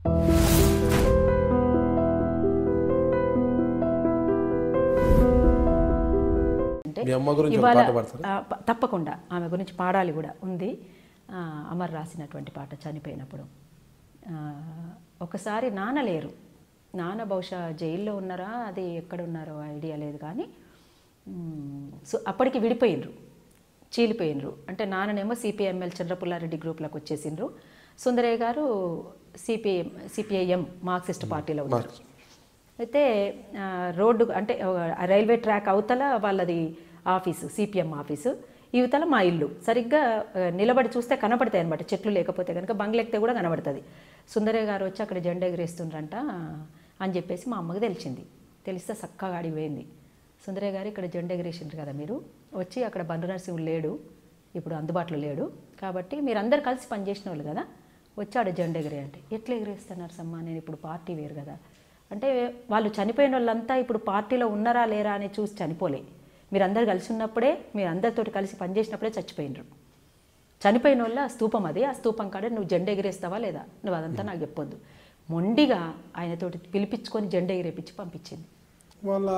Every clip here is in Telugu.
అంటే మీ అమ్మ గురించి ఒక ఇవాళ పాట పాడతారా? ఆ, ప- తప్పకుండా ఆమె గురించి పాడాలి కూడా ఉంది ఆ, అమర్ రాసినటువంటి పాట చనిపోయినప్పుడు ఆ, ఒకసారి నాన్న లేరు నాన్న బహుశా జైల్లో ఉన్నారా అది ఎక్కడ ఉన్నారో ఐడియా లేదు కానీ మ్, సో అప్పటికి విడిపోయినరు చీలిపోయినరు అంటే నాన్ననేమో సిపిఎంఎల్ చంద్రపుల్లారెడ్డి గ్రూప్లోకి వచ్చేసిండ్రు Sundarayya garu CPM CPIM Marxist పార్టీలో ఉన్నారు అయితే ఆ, రోడ్డు అంటే ఆ, రైల్వే ట్రాక్ అవతల వాళ్ళది ఆఫీసు సిపిఎం ఆఫీసు ఇవతల మా ఇల్లు సరిగ్గా ఆ, నిలబడి చూస్తే కనపడతాయి అనమాట చెట్లు లేకపోతే కనుక బంగ్లు ఎక్కితే కూడా కనబడుతుంది సుందరయ్య గారు వచ్చి అక్కడ జెండా ఎగిరేస్తుండ్రంట అని చెప్పేసి మా అమ్మకి తెలిసింది తెలిస్తే చక్కగా అడిగిపోయింది సుందరయ్య గారు ఇక్కడ జెండా ఎగిరేసిండ్రు కదా మీరు వచ్చి అక్కడ బండు నరసింహుడు లేడు ఇప్పుడు అందుబాటులో లేడు కాబట్టి మీరు అందరు కలిసి పనిచేసిన వాళ్ళు కదా వచ్చాడు జెండా ఎగిరే అంటే ఎట్లా ఎగిరేస్తున్నారు సమ్మా నేను ఇప్పుడు పార్టీ వేరు కదా అంటే వాళ్ళు చనిపోయిన వాళ్ళంతా ఇప్పుడు పార్టీలో ఉన్నారా లేరా అని చూసి చనిపోలే మీరు అందరు కలిసి ఉన్నప్పుడే మీరు అందరితో కలిసి పనిచేసినప్పుడే చచ్చిపోయినరు చనిపోయిన వాళ్ళ ఆ స్తూపం అది ఆ స్తూపం కాడ నువ్వు జెండా ఎగిరేస్తావా లేదా నువ్వు అదంతా నాకు చెప్పొద్దు మొండిగా ఆయనతోటి పిలిపించుకొని జెండా ఎగిరేపించి పంపించింది వాళ్ళ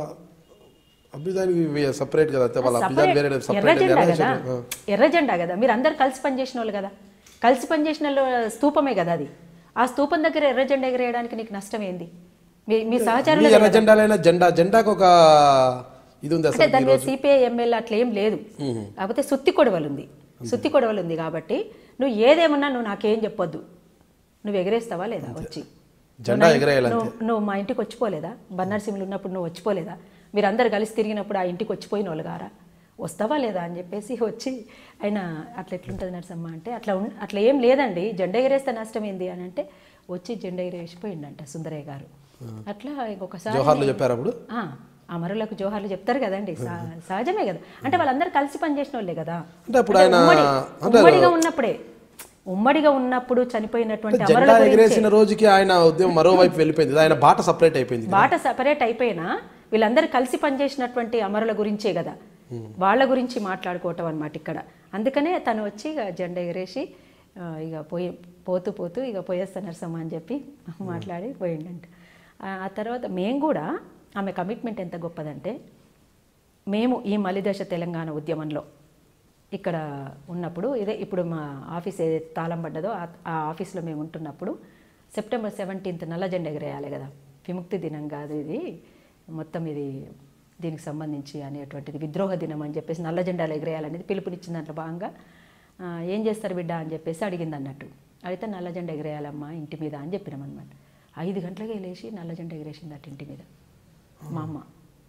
అభ్యుదానికి సపరేట్ కదా అంటే వాళ్ళ అభ్యుదాన్ని వేరే ఎర్ర సపరేట్ జెండా కదా ఎర్ర జెండా కదా మీరు అందరు కలిసి పనిచేసిన వాళ్ళు కదా కలిసి పనిచేసిన వాళ్ళు స్తూపమే కదా అది ఆ స్తూపం దగ్గర ఎర్ర జెండా ఎగరేయడానికి నీకు నష్టం ఏంది మీ మీ సహచరులు ఎర్ర జెండాలైన జెండా జెండాకు ఒక ఇది ఉంది అంటే అసలు దాని మీద సిపిఐ ఎమ్మెల్యే అట్లా ఏం లేదు కాకపోతే సుత్తి కొడవలు ఉంది సుత్తి కొడవలు ఉంది కాబట్టి నువ్వు ఏదేమన్నా నువ్వు నాకేం చెప్పొద్దు నువ్వు ఎగరేస్తావా లేదా వచ్చి జెండా ఎగరేయాలంతే నువ్వు నువ్వు మా ఇంటికి వచ్చిపోలేదా బన్నర్సింహులు ఉన్నప్పుడు నువ్వు వచ్చిపోలేదా మీరు అందరు కలిసి తిరిగినప్పుడు ఆ ఇంటికి వచ్చిపోయిన వాళ్ళు గారా వస్తావా లేదా అని చెప్పేసి వచ్చి ఆయన అట్లా ఎట్లుంటుంది నరసమ్మ అంటే అట్లా ఉన్- అట్లా ఏం లేదండి జెండా ఎగరేస్తే నష్టం ఏంది అని అంటే వచ్చి జెండా ఎగరేసిపోయిండంట సుందరయ్య గారు అట్లా ఇంకొకసారి జోహార్లు చెప్పారు అప్పుడు ఆ, అమరులకు జోహార్లు చెప్తారు కదండి సహ- సహజమే కదా అంటే వాళ్ళందరూ కలిసి పనిచేసిన వాళ్ళే కదా అంటే అప్పుడు ఆయన ఉమ్మడి- అంటే ఉమ్మడిగా ఉన్నప్పుడే ఉమ్మడిగా ఉన్నప్పుడు చనిపోయినటువంటి అమరుల జెండా గురించి ఎగిరేసిన రోజుకి ఆయన ఉద్యమం మరోవైపు వెళ్ళిపోయింది ఆయన బాట సపరేట్ అయిపోయింది బాట సపరేట్ అయిపోయినా వీళ్ళందరూ కలిసి పనిచేసినటువంటి అమరుల గురించే కదా వాళ్ళ గురించి మాట్లాడుకోవటం అనమాట ఇక్కడ అందుకనే తను వచ్చి ఇక జెండా ఎగరేసి ఆ, ఇక పోయి పోతూ పోతూ ఇక పోయేస్తా నరసమ్మ అని చెప్పి మాట్లాడి పోయిండంట ఆ ఆ తర్వాత మేము కూడా ఆమె కమిట్మెంట్ ఎంత గొప్పదంటే మేము ఈ మలిదశ తెలంగాణ ఉద్యమంలో ఇక్కడ ఉన్నప్పుడు ఇదే ఇప్పుడు మా ఆఫీస్ ఏదైతే తాళం పడ్డదో ఆ- ఆ ఆఫీస్లో మేము ఉంటున్నప్పుడు సెప్టెంబర్ సెవెంటీన్త్ నల్ల జెండా ఎగరేయాలి కదా విముక్తి దినం కాదు ఇది మొత్తం ఇది దీనికి సంబంధించి అనేటువంటిది విద్రోహ దినం అని చెప్పేసి నల్ల జెండాలు ఎగరేయాలనేది పిలుపునిచ్చిన దాంట్లో భాగంగా ఆ, ఏం చేస్తారు బిడ్డ అని చెప్పేసి అడిగింది అన్నట్టు అయితే నల్ల జెండా ఎగరేయాలమ్మా ఇంటి మీద అని చెప్పినాం అనమాట ఐదు గంటలకే లేచి నల్ల జెండా ఎగరేసింది అటు ఇంటి మీద మా అమ్మ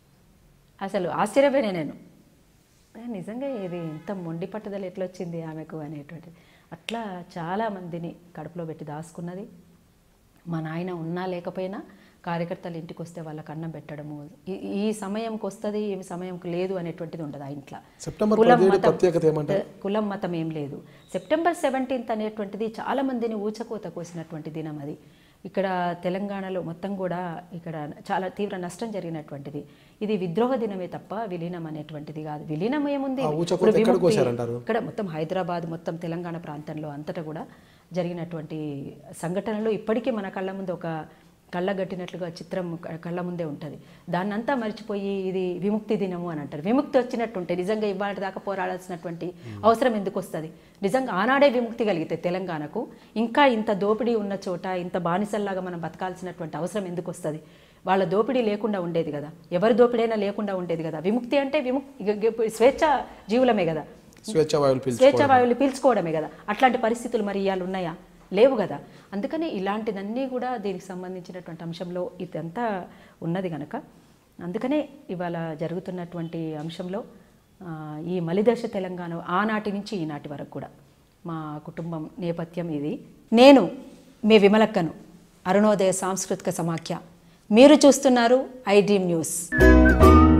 అసలు ఆశ్చర్యపోయినా నేను ఏ, నిజంగా ఇది ఇంత మొండి పట్టుదల ఎట్లా వచ్చింది ఆమెకు అనేటువంటిది అట్లా చాలా మందిని కడుపులో పెట్టి దాచుకున్నది మా నాయన ఉన్నా లేకపోయినా కార్యకర్తలు ఇంటికి వస్తే వాళ్ళకి అన్నం పెట్టడము ఈ- ఈ సమయంకి వస్తుంది ఈ సమయంకి లేదు అనేటువంటిది ఉండదు ఆ ఇంట్లో సెప్టెంబర్ కులం పదిహేడు మతం ప్రత్యేకత ఏమంటారు కులం మతం ఏం లేదు సెప్టెంబర్ సెవెంటీన్త్ అనేటువంటిది చాలా మందిని ఊచకోత కోసినటువంటి దినం అది ఇక్కడ తెలంగాణలో మొత్తం కూడా ఇక్కడ చాలా తీవ్ర నష్టం జరిగినటువంటిది ఇది విద్రోహ దినమే తప్ప విలీనం అనేటువంటిది కాదు విలీనం ఏముంది ఆ ఊచకోత ఇప్పుడు ఎక్కడ విముక్తి- కోసారంటారు? ఇక్కడ మొత్తం హైదరాబాద్ మొత్తం తెలంగాణ ప్రాంతంలో అంతటా కూడా జరిగినటువంటి సంఘటనలు ఇప్పటికీ మన కళ్ళ ముందు ఒక కళ్ళగట్టినట్లుగా చిత్రం క- కళ్ళ ముందే ఉంటుంది దాన్నంతా మర్చిపోయి ఇది విముక్తి దినము అని అంటారు విముక్తి వచ్చినట్టుంటే నిజంగా ఇవాళ దాకా పోరాడాల్సినటువంటి అవసరం ఎందుకు వస్తుంది నిజంగా ఆనాడే విముక్తి కలిగితే తెలంగాణకు ఇంకా ఇంత దోపిడీ ఉన్న చోట ఇంత బానిసల్లాగా మనం బతకాల్సినటువంటి అవసరం ఎందుకు వస్తుంది వాళ్ళ దోపిడీ లేకుండా ఉండేది కదా ఎవరి దోపిడైనా లేకుండా ఉండేది కదా విముక్తి అంటే విముక్తి స్వేచ్ఛ జీవులమే కదా స్వేచ్ఛ వాయువులు పిలిచి స్వేచ్ఛ వాయువులు పీల్చుకోవడమే కదా అట్లాంటి పరిస్థితులు మరి ఇవాళ ఉన్నాయా లేవు కదా అందుకని ఇలాంటిదన్నీ కూడా దీనికి సంబంధించినటువంటి అంశంలో ఇదంతా ఉన్నది కనుక అందుకనే ఇవాళ జరుగుతున్నటువంటి అంశంలో ఆ, ఈ మలిదశ తెలంగాణ ఆనాటి నుంచి ఈనాటి వరకు కూడా మా కుటుంబం నేపథ్యం ఇది నేను మీ విమలక్కను అరుణోదయ సాంస్కృతిక సమాఖ్య మీరు చూస్తున్నారు ఐ డ్రీమ్ న్యూస్